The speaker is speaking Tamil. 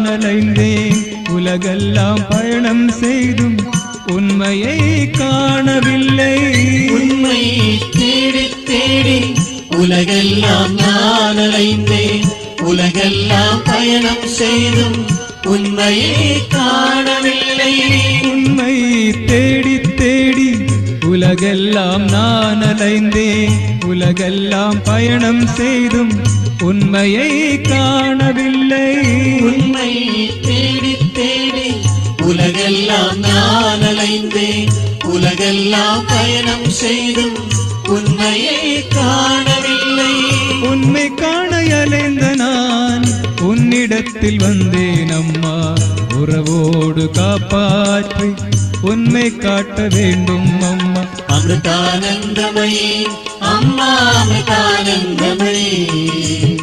நான் அலைந்தேன் உலகெல்லாம் பயணம் செய்தும் உண்மையை காணவில்லை உண்மை தேடி தேடி உலகெல்லாம் நான் அலைந்தேன் உலகெல்லாம் பயணம் செய்தும் உண்மையை காணவில்லை உண்மை தேடி தேடி உலகெல்லாம் நான் அலைந்தேன் உலகெல்லாம் பயணம் செய்தும் உண்மையை காணவில்லை உண்மை தேடி தேடி உலகெல்லாம் நான் அலைந்தேன் உலகெல்லாம் பயணம் செய்தும் உண்மையை காணவில்லை உண்மை காண அலைந்த நான் உன்னிடத்தில் வந்தேன் அம்மா உறவோடு காப்பாற்றி உண்மை காட்ட வேண்டும் அம்மா அமிர்தானந்தமயி அம்மா அமிர்தானந்தமயி